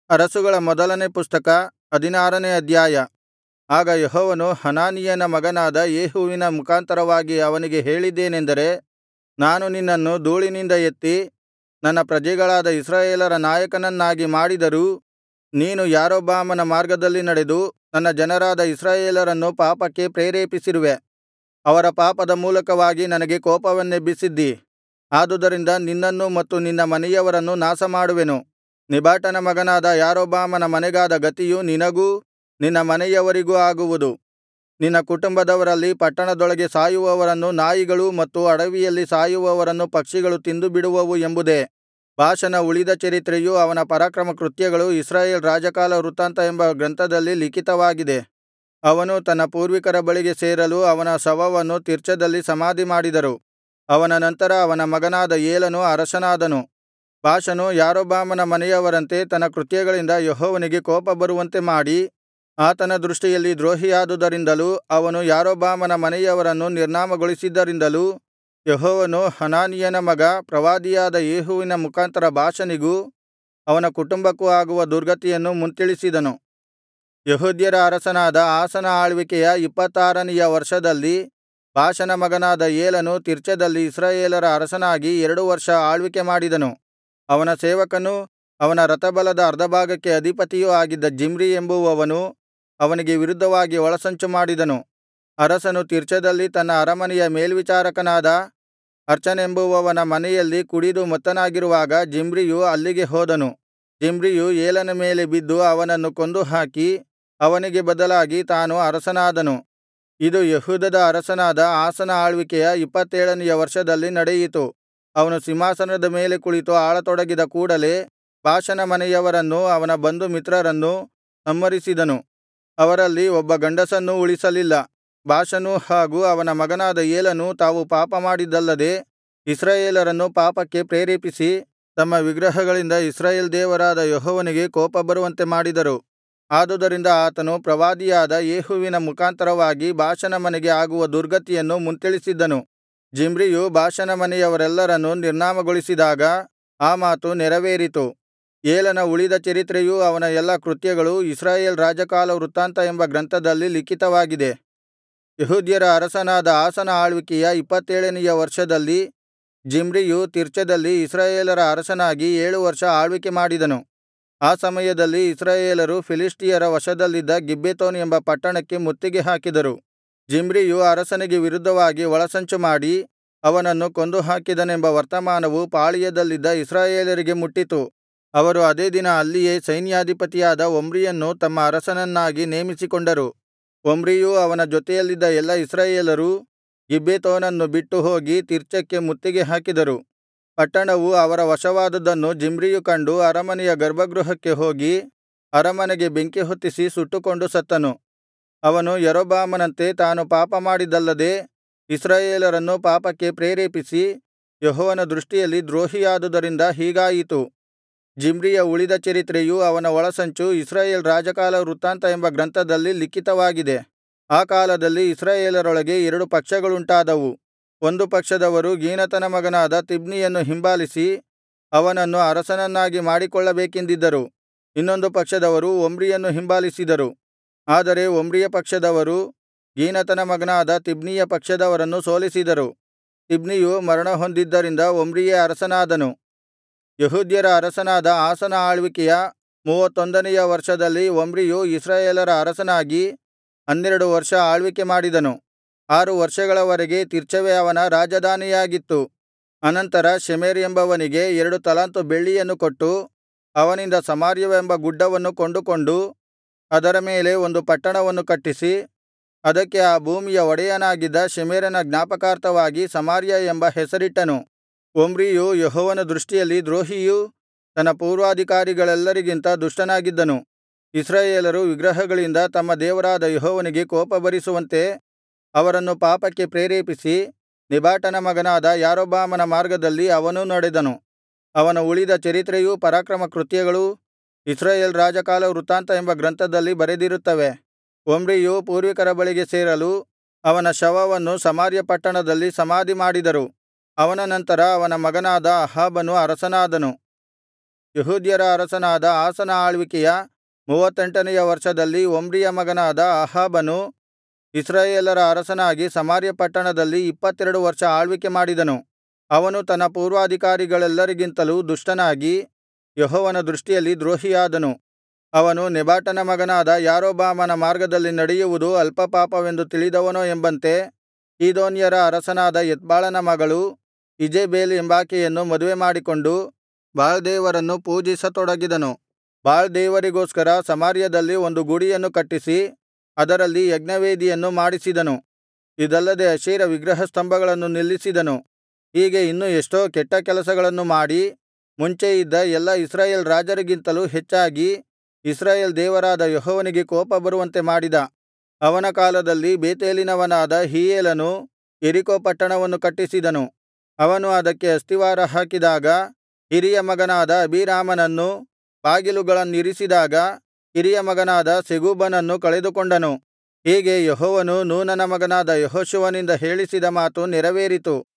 ಅರಸುಗಳ ಮೊದಲನೇ ಪುಸ್ತಕ ಹದಿನಾರನೇ ಅಧ್ಯಾಯ ಆಗ ಯೆಹೋವನು ಹನಾನೀಯನ ಮಗನಾದ ಯೇಹುವಿನ ಮುಖಾಂತರವಾಗಿ ಅವನಿಗೆ ಹೇಳಿದ್ದೇನೆಂದರೆ ನಾನು ನಿನ್ನನ್ನು ಧೂಳಿನಿಂದ ಎತ್ತಿ ನನ್ನ ಪ್ರಜೆಗಳಾದ ಇಸ್ರಾಯೇಲರ ನಾಯಕನನ್ನಾಗಿ ಮಾಡಿದರೂ ನೀನು ಯಾರೊಬ್ಬಾಮನ ಮಾರ್ಗದಲ್ಲಿ ನಡೆದು ನನ್ನ ಜನರಾದ ಇಸ್ರಾಯೇಲರನ್ನು ಪಾಪಕ್ಕೆ ಪ್ರೇರೇಪಿಸಿರುವೆ ಅವರ ಪಾಪದ ಮೂಲಕವಾಗಿ ನನಗೆ ಕೋಪವನ್ನೆಬ್ಬಿಸಿದ್ದೀ ಆದುದರಿಂದ ನಿನ್ನನ್ನೂ ಮತ್ತು ನಿನ್ನ ಮನೆಯವರನ್ನೂ ನಾಶಮಾಡುವೆನು ನೆಬಾಟನ ಮಗನಾದ ಯಾರೊಬ್ಬಾಮನ ಮನೆಗಾದ ಗತಿಯು ನಿನಗೂ ನಿನ್ನ ಮನೆಯವರಿಗೂ ಆಗುವುದು ನಿನ್ನ ಕುಟುಂಬದವರಲ್ಲಿ ಪಟ್ಟಣದೊಳಗೆ ಸಾಯುವವರನ್ನು ನಾಯಿಗಳು ಮತ್ತು ಅಡವಿಯಲ್ಲಿ ಸಾಯುವವರನ್ನು ಪಕ್ಷಿಗಳು ತಿಂದುಬಿಡುವವು ಎಂಬುದೇ ಬಾಷನ ಉಳಿದ ಚರಿತ್ರೆಯೂ ಅವನ ಪರಾಕ್ರಮಕೃತ್ಯಗಳೂ ಇಸ್ರಾಯೇಲ್ ರಾಜಕಾಲ ವೃತ್ತಾಂತ ಎಂಬ ಗ್ರಂಥದಲ್ಲಿ ಲಿಖಿತವಾಗಿದೆ ಅವನು ತನ್ನ ಪೂರ್ವಿಕರ ಬಳಿಗೆ ಸೇರಲು ಅವನ ಶವವನ್ನು ತಿರ್ಚದಲ್ಲಿ ಸಮಾಧಿಮಾಡಿದರು ಅವನ ನಂತರ ಅವನ ಮಗನಾದ ಏಲನು ಅರಸನಾದನು ಬಾಷನು ಯಾರೊಬ್ಬಾಮನ ಮನೆಯವರಂತೆ ತನ್ನ ಕೃತ್ಯಗಳಿಂದ ಯೆಹೋವನಿಗೆ ಕೋಪ ಬರುವಂತೆ ಮಾಡಿ ಆತನ ದೃಷ್ಟಿಯಲ್ಲಿ ದ್ರೋಹಿಯಾದುದರಿಂದಲೂ ಅವನು ಯಾರೊಬ್ಬಾಮನ ಮನೆಯವರನ್ನು ನಿರ್ನಾಮಗೊಳಿಸಿದ್ದರಿಂದಲೂ ಯೆಹೋವನು ಹನಾನೀಯನ ಮಗ ಪ್ರವಾದಿಯಾದ ಯೇಹುವಿನ ಮುಖಾಂತರ ಬಾಷನಿಗೂ ಅವನ ಕುಟುಂಬಕ್ಕೂ ಆಗುವ ದುರ್ಗತಿಯನ್ನು ಮುಂತಿಳಿಸಿದನು ಯೆಹೂದ್ಯರ ಅರಸನಾದ ಆಸನ ಆಳ್ವಿಕೆಯ ಇಪ್ಪತ್ತಾರನೆಯ ವರ್ಷದಲ್ಲಿ ಬಾಷನ ಮಗನಾದ ಏಲನು ತಿರ್ಚದಲ್ಲಿ ಇಸ್ರಾಯೇಲರ ಅರಸನಾಗಿ ಎರಡು ವರ್ಷ ಆಳ್ವಿಕೆ ಮಾಡಿದನು ಅವನ ಸೇವಕನೂ ಅವನ ರಥಬಲದ ಅರ್ಧಭಾಗಕ್ಕೆ ಅಧಿಪತಿಯೂ ಆಗಿದ್ದ ಜಿಮ್ರಿ ಎಂಬುವವನು ಅವನಿಗೆ ವಿರುದ್ಧವಾಗಿ ಒಳಸಂಚು ಮಾಡಿದನು ಅರಸನು ತಿರ್ಚದಲ್ಲಿ ತನ್ನ ಅರಮನೆಯ ಮೇಲ್ವಿಚಾರಕನಾದ ಅರ್ಚನೆಂಬುವವನ ಮನೆಯಲ್ಲಿ ಕುಡಿದು ಮತ್ತನಾಗಿರುವಾಗ ಜಿಮ್ರಿಯು ಅಲ್ಲಿಗೆ ಹೋದನು ಜಿಮ್ರಿಯು ಏಲನ ಮೇಲೆ ಬಿದ್ದು ಅವನನ್ನು ಕೊಂದುಹಾಕಿ ಅವನಿಗೆ ಬದಲಾಗಿ ತಾನು ಅರಸನಾದನು ಇದು ಯೆಹೂದದ ಅರಸನಾದ ಆಸನ ಆಳ್ವಿಕೆಯ ಇಪ್ಪತ್ತೇಳನೆಯ ವರ್ಷದಲ್ಲಿ ನಡೆಯಿತು ಅವನು ಸಿಂಹಾಸನದ ಮೇಲೆ ಕುಳಿತು ಆಳತೊಡಗಿದ ಕೂಡಲೆ ಬಾಷನ ಮನೆಯವರನ್ನೂ ಅವನ ಬಂಧು ಮಿತ್ರರನ್ನೂ ಸಂಹರಿಸಿದನು ಅವರಲ್ಲಿ ಒಬ್ಬ ಗಂಡಸನ್ನೂ ಉಳಿಸಲಿಲ್ಲ ಬಾಷನೂ ಹಾಗೂ ಅವನ ಮಗನಾದ ಏಲನೂ ತಾವು ಪಾಪಮಾಡಿದ್ದಲ್ಲದೆ ಇಸ್ರಾಯೇಲರನ್ನು ಪಾಪಕ್ಕೆ ಪ್ರೇರೇಪಿಸಿ ತಮ್ಮ ವಿಗ್ರಹಗಳಿಂದ ಇಸ್ರಾಯೇಲ್ ದೇವರಾದ ಯೆಹೋವನಿಗೆ ಕೋಪ ಬರುವಂತೆ ಮಾಡಿದರು ಆದುದರಿಂದ ಆತನು ಪ್ರವಾದಿಯಾದ ಯೇಹುವಿನ ಮುಖಾಂತರವಾಗಿ ಬಾಷನ ಮನೆಗೆ ಆಗುವ ದುರ್ಗತಿಯನ್ನು ಮುಂತಿಳಿಸಿದ್ದನು ಜಿಮ್ರಿಯು ಬಾಷನ ಮನೆಯವರೆಲ್ಲರನ್ನೂ ನಿರ್ನಾಮಗೊಳಿಸಿದಾಗ ಆ ಮಾತು ನೆರವೇರಿತು ಏಲನ ಉಳಿದ ಚರಿತ್ರೆಯೂ ಅವನ ಎಲ್ಲಾ ಕೃತ್ಯಗಳೂ ಇಸ್ರಾಯೇಲ್ ರಾಜಕಾಲ ವೃತ್ತಾಂತ ಎಂಬ ಗ್ರಂಥದಲ್ಲಿ ಲಿಖಿತವಾಗಿದೆ ಯೆಹೂದ್ಯರ ಅರಸನಾದ ಆಸನ ಆಳ್ವಿಕೆಯ ಇಪ್ಪತ್ತೇಳನೆಯ ವರ್ಷದಲ್ಲಿ ಜಿಮ್ರಿಯು ತಿರ್ಚದಲ್ಲಿ ಇಸ್ರಾಯೇಲರ ಅರಸನಾಗಿ ಏಳು ವರ್ಷ ಆಳ್ವಿಕೆ ಮಾಡಿದನು ಆ ಸಮಯದಲ್ಲಿ ಇಸ್ರಾಯೇಲರು ಫಿಲಿಷ್ಟಿಯರ ವಶದಲ್ಲಿದ್ದ ಗಿಬ್ಬೆತೋನ್ ಎಂಬ ಪಟ್ಟಣಕ್ಕೆ ಮುತ್ತಿಗೆ ಹಾಕಿದರು ಜಿಮ್ರಿಯು ಅರಸನಿಗೆ ವಿರುದ್ಧವಾಗಿ ಒಳಸಂಚು ಮಾಡಿ ಅವನನ್ನು ಕೊಂದುಹಾಕಿದನೆಂಬ ವರ್ತಮಾನವು ಪಾಳೆಯದಲ್ಲಿದ್ದ ಇಸ್ರಾಯೇಲರಿಗೆ ಮುಟ್ಟಿತು ಅವರು ಅದೇ ದಿನ ಅಲ್ಲಿಯೇ ಸೈನ್ಯಾಧಿಪತಿಯಾದ ಒಮ್ರಿಯನ್ನು ತಮ್ಮ ಅರಸನನ್ನಾಗಿ ನೇಮಿಸಿಕೊಂಡರು ಒಮ್ರಿಯೂ ಅವನ ಜೊತೆಯಲ್ಲಿದ್ದ ಎಲ್ಲಾ ಇಸ್ರಾಯೇಲರೂ ಗಿಬ್ಬೆತೋನನ್ನು ಬಿಟ್ಟು ಹೋಗಿ ತಿರ್ಚಕ್ಕೆ ಮುತ್ತಿಗೆ ಹಾಕಿದರು ಪಟ್ಟಣವು ಅವರ ವಶವಾದುದನ್ನು ಜಿಮ್ರಿಯು ಕಂಡು ಅರಮನೆಯ ಗರ್ಭಗೃಹಕ್ಕೆ ಹೋಗಿ ಅರಮನೆಗೆ ಬೆಂಕಿ ಹೊತ್ತಿಸಿ ಸುಟ್ಟುಕೊಂಡು ಸತ್ತನು ಅವನು ಯಾರೊಬ್ಬಾಮನಂತೆ ತಾನು ಪಾಪಮಾಡಿದ್ದಲ್ಲದೆ ಇಸ್ರಾಯೇಲರನ್ನು ಪಾಪಕ್ಕೆ ಪ್ರೇರೇಪಿಸಿ ಯೆಹೋವನ ದೃಷ್ಟಿಯಲ್ಲಿ ದ್ರೋಹಿಯಾದುದರಿಂದ ಹೀಗಾಯಿತು ಜಿಮ್ರಿಯ ಉಳಿದ ಚರಿತ್ರೆಯೂ ಅವನ ಒಳಸಂಚು ಇಸ್ರಾಯೇಲ್ ರಾಜಕಾಲ ವೃತ್ತಾಂತ ಎಂಬ ಗ್ರಂಥದಲ್ಲಿ ಲಿಖಿತವಾಗಿದೆ ಆ ಕಾಲದಲ್ಲಿ ಇಸ್ರಾಯೇಲರೊಳಗೆ ಎರಡು ಪಕ್ಷಗಳುಂಟಾದವು ಒಂದು ಪಕ್ಷದವರು ಗೀನತನ ಮಗನಾದ ತಿಬ್ನಿಯನ್ನು ಹಿಂಬಾಲಿಸಿ ಅವನನ್ನು ಅರಸನನ್ನಾಗಿ ಮಾಡಿಕೊಳ್ಳಬೇಕೆಂದಿದ್ದರು ಇನ್ನೊಂದು ಪಕ್ಷದವರು ಒಮ್ರಿಯನ್ನು ಹಿಂಬಾಲಿಸಿದರು ಆದರೆ ಒಮ್ರಿಯ ಪಕ್ಷದವರು ಗೀನತನ ಮಗನಾದ ತಿಬ್ನಿಯ ಪಕ್ಷದವರನ್ನು ಸೋಲಿಸಿದರು ತಿಬ್ನಿಯು ಮರಣಹೊಂದಿದ್ದರಿಂದ ಒಮ್ರಿಯೇ ಅರಸನಾದನು ಯೆಹೂದ್ಯರ ಅರಸನಾದ ಆಸನ ಆಳ್ವಿಕೆಯ ಮೂವತ್ತೊಂದನೆಯ ವರ್ಷದಲ್ಲಿ ಒಮ್ರಿಯು ಇಸ್ರಾಯೇಲರ ಅರಸನಾಗಿ ಹನ್ನೆರಡು ವರ್ಷ ಆಳ್ವಿಕೆ ಮಾಡಿದನು ಆರು ವರ್ಷಗಳವರೆಗೆ ತಿರ್ಚವೇ ಅವನ ರಾಜಧಾನಿಯಾಗಿತ್ತು ಅನಂತರ ಶೆಮೆರ್ ಎಂಬವನಿಗೆ ಎರಡು ತಲಾಂತು ಬೆಳ್ಳಿಯನ್ನು ಕೊಟ್ಟು ಅವನಿಂದ ಸಮಾರ್ಯವೆಂಬ ಗುಡ್ಡವನ್ನು ಕೊಂಡುಕೊಂಡು ಅದರ ಮೇಲೆ ಒಂದು ಪಟ್ಟಣವನ್ನು ಕಟ್ಟಿಸಿ ಅದಕ್ಕೆ ಆ ಭೂಮಿಯ ಒಡೆಯನಾಗಿದ್ದ ಶೆಮೆರನ ಜ್ಞಾಪಕಾರ್ಥವಾಗಿ ಸಮಾರ್ಯ ಎಂಬ ಹೆಸರಿಟ್ಟನು ಒಮ್ರಿಯು ಯೆಹೋವನ ದೃಷ್ಟಿಯಲ್ಲಿ ದ್ರೋಹಿಯೂ ತನ್ನ ಪೂರ್ವಾಧಿಕಾರಿಗಳೆಲ್ಲರಿಗಿಂತ ದುಷ್ಟನಾಗಿದ್ದನು ಇಸ್ರಾಯೇಲರು ವಿಗ್ರಹಗಳಿಂದ ತಮ್ಮ ದೇವರಾದ ಯೆಹೋವನಿಗೆ ಕೋಪಭರಿಸುವಂತೆ ಅವರನ್ನು ಪಾಪಕ್ಕೆ ಪ್ರೇರೇಪಿಸಿ ನೆಬಾಟನ ಮಗನಾದ ಯಾರೊಬ್ಬಾಮನ ಮಾರ್ಗದಲ್ಲಿ ಅವನೂ ನಡೆದನು ಅವನ ಉಳಿದ ಚರಿತ್ರೆಯೂ ಪರಾಕ್ರಮಕೃತ್ಯಗಳೂ ಇಸ್ರಾಯೇಲ್ ರಾಜಕಾಲ ವೃತ್ತಾಂತ ಎಂಬ ಗ್ರಂಥದಲ್ಲಿ ಬರೆದಿರುತ್ತವೆ ಒಮ್ರಿಯು ಪೂರ್ವಿಕರ ಬಳಿಗೆ ಸೇರಲು ಅವನ ಶವವನ್ನು ಸಮಾರ್ಯ ಪಟ್ಟಣದಲ್ಲಿ ಸಮಾಧಿಮಾಡಿದರು ಅವನ ನಂತರ ಅವನ ಮಗನಾದ ಅಹಾಬನು ಅರಸನಾದನು ಯೆಹೂದ್ಯರ ಅರಸನಾದ ಆಸನ ಆಳ್ವಿಕೆಯ ಮೂವತ್ತೆಂಟನೆಯ ವರ್ಷದಲ್ಲಿ ಒಮ್ರಿಯ ಮಗನಾದ ಅಹಾಬನು ಇಸ್ರಾಯೇಲರ ಅರಸನಾಗಿ ಸಮಾರ್ಯ ಪಟ್ಟಣದಲ್ಲಿ ಇಪ್ಪತ್ತೆರಡು ವರ್ಷ ಆಳ್ವಿಕೆ ಮಾಡಿದನು ಅವನು ತನ್ನ ಪೂರ್ವಾಧಿಕಾರಿಗಳೆಲ್ಲರಿಗಿಂತಲೂ ದುಷ್ಟನಾಗಿ ಯೆಹೋವನ ದೃಷ್ಟಿಯಲ್ಲಿ ದ್ರೋಹಿಯಾದನು ಅವನು ನೆಬಾಟನ ಮಗನಾದ ಯಾರೊಬ್ಬಾಮನ ಮಾರ್ಗದಲ್ಲಿ ನಡೆಯುವುದು ಅಲ್ಪ ಪಾಪವೆಂದು ತಿಳಿದವನೋ ಎಂಬಂತೆ ಚೀದೋನ್ಯರ ಅರಸನಾದ ಎತ್ಬಾಳನ ಮಗಳು ಈಜೆಬೆಲ್ ಎಂಬಾಕೆಯನ್ನು ಮದುವೆಮಾಡಿಕೊಂಡು ಬಾಳ್ ದೇವರನ್ನು ಪೂಜಿಸತೊಡಗಿದನು ಬಾಳ್ ದೇವರಿಗೋಸ್ಕರ ಸಮಾರ್ಯದಲ್ಲಿ ಒಂದು ಗುಡಿಯನ್ನು ಕಟ್ಟಿಸಿ ಅದರಲ್ಲಿ ಯಜ್ಞವೇದಿಯನ್ನು ಮಾಡಿಸಿದನು ಇದಲ್ಲದೆ ಅಶೇರ ವಿಗ್ರಹಸ್ತಂಭಗಳನ್ನು ನಿಲ್ಲಿಸಿದನು ಹೀಗೆ ಇನ್ನೂ ಎಷ್ಟೋ ಕೆಟ್ಟ ಕೆಲಸಗಳನ್ನು ಮಾಡಿ ಮುಂಚೆ ಇದ್ದ ಎಲ್ಲಾ ಇಸ್ರಾಯೇಲ್ ರಾಜರಿಗಿಂತಲೂ ಹೆಚ್ಚಾಗಿ ಇಸ್ರಾಯೇಲ್ ದೇವರಾದ ಯೆಹೋವನಿಗೆ ಕೋಪ ಬರುವಂತೆ ಮಾಡಿದ ಅವನ ಕಾಲದಲ್ಲಿ ಬೇತೇಲಿನವನಾದ ಹೀಯೇಲನು ಯೆರಿಕೋ ಪಟ್ಟಣವನ್ನು ಕಟ್ಟಿಸಿದನು ಅವನು ಅದಕ್ಕೆ ಅಸ್ತಿವಾರ ಹಾಕಿದಾಗ ಹಿರಿಯ ಮಗನಾದ ಅಬೀರಾಮನನ್ನೂ ಬಾಗಿಲುಗಳನ್ನಿರಿಸಿದಾಗ ಕಿರಿಯ ಮಗನಾದ ಸೆಗೂಬನನ್ನು ಕಳೆದುಕೊಂಡನು ಹೀಗೆ ಯೆಹೋವನು ನೂನನ ಮಗನಾದ ಯೆಹೋಶುವನಿಂದ ಹೇಳಿಸಿದ ಮಾತು ನೆರವೇರಿತು